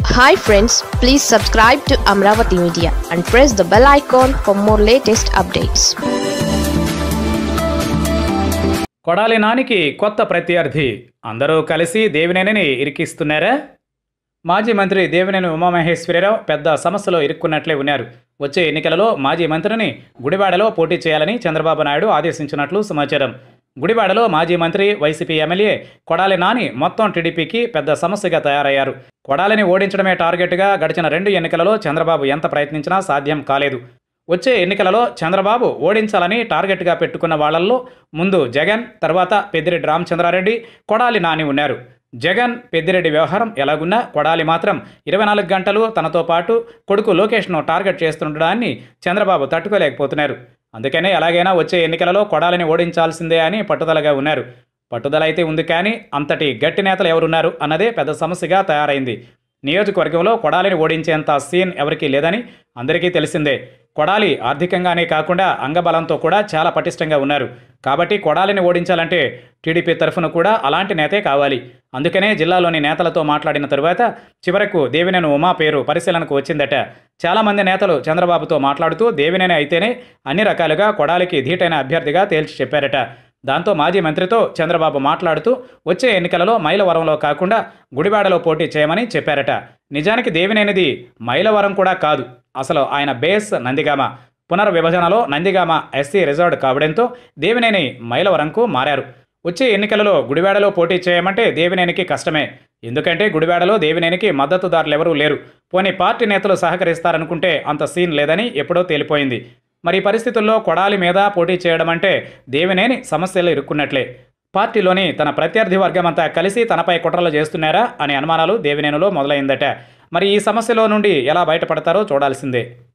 hi friends please subscribe to Amaravati media and press the bell icon for more latest updates Kodali నానికి కొత్త ప్రత్యర్థి అందరూ కలిసి దేవినేనిని ఇరికిస్తున్నారా మాజీ మంత్రి దేవినేని ఉమామహేశ్వరరావు పెద్ద సమస్యలో ఇరుక్కున్నట్లే ఉన్నారు వచ్చే ఎన్నికలలో మాజీ మంత్రిని గుడివాడలో పోటీ చేయాలని చంద్రబాబు నాయుడు ఆదేశించినట్లు సమాచారం గుడివాడలో మాజీ మంత్రి వైసీపీ ఎమ్మెల్యే కొడాలి నాని మొత్తం టీడీపీకి పెద్ద సమస్యగా తయారయ్యారు కొడాలిని ఓడించడమే టార్గెట్గా గడిచిన రెండు ఎన్నికలలో చంద్రబాబు ఎంత ప్రయత్నించినా సాధ్యం కాలేదు వచ్చే ఎన్నికలలో చంద్రబాబు ఓడించాలని టార్గెట్గా పెట్టుకున్న వాళ్లల్లో ముందు జగన్ తర్వాత పెద్దిరెడ్డి రామచంద్రారెడ్డి కొడాలి నాని ఉన్నారు జగన్ పెద్దిరెడ్డి వ్యవహారం ఎలాగున్నా కొడాలి మాత్రం ఇరవై నాలుగు గంటలు తనతో పాటు కొడుకు లోకేష్ను టార్గెట్ చేస్తుండడాన్ని చంద్రబాబు తట్టుకోలేకపోతున్నారు అందుకనే ఎలాగైనా వచ్చే ఎన్నికలలో కొడాలిని ఓడించాల్సిందే అని పట్టుదలగా ఉన్నారు పట్టుదల అయితే ఉంది కానీ అంతటి గట్టి నేతలు ఎవరున్నారు అన్నదే పెద్ద సమస్యగా తయారైంది నియోజకవర్గంలో కొడాలిని ఓడించేంత సీన్ ఎవరికీ లేదని అందరికీ తెలిసిందే కొడాలి ఆర్థికంగానే కాకుండా అంగబలంతో కూడా చాలా పటిష్టంగా ఉన్నారు కాబట్టి కొడాలిని ఓడించాలంటే టీడీపీ తరఫున కూడా అలాంటి నేతే కావాలి అందుకనే జిల్లాలోని నేతలతో మాట్లాడిన తరువాత చివరకు దేవినేని ఉమా పేరు పరిశీలనకు వచ్చిందట చాలామంది నేతలు చంద్రబాబుతో మాట్లాడుతూ దేవినేని అయితేనే అన్ని రకాలుగా కొడాలికి ధీటైన అభ్యర్థిగా తేల్చి చెప్పారట దాంతో మాజీ మంత్రితో చంద్రబాబు మాట్లాడుతూ వచ్చే ఎన్నికలలో మైలవరంలో కాకుండా గుడివాడలో పోటీ చేయమని చెప్పారట నిజానికి దేవినేనిది మైలవరం కూడా కాదు అసలు ఆయన బేస్ నందిగామ పునర్విభజనలో నందిగామ ఎస్సీ రిజర్వ్డ్ కావడంతో దేవినేని మైలవరంకు మారారు వచ్చే ఎన్నికలలో గుడివాడలో పోటీ చేయమంటే దేవినేనికి కష్టమే ఎందుకంటే గుడివాడలో దేవినేనికి మద్దతుదారులు ఎవరూ లేరు పోనీ పార్టీ నేతలు సహకరిస్తారనుకుంటే అంత సీన్ లేదని ఎప్పుడో తేలిపోయింది మరి ఈ పరిస్థితుల్లో కొడాలి మీద పోటీ చేయడం అంటే దేవినేని సమస్యలు ఇరుక్కున్నట్లే పార్టీలోని తన ప్రత్యర్థి వర్గం అంతా కలిసి తనపై కుట్రలు చేస్తున్నారా అనే అనుమానాలు దేవినేనిలో మొదలైందట మరి ఈ సమస్యలో నుండి ఎలా బయటపడతారో చూడాల్సిందే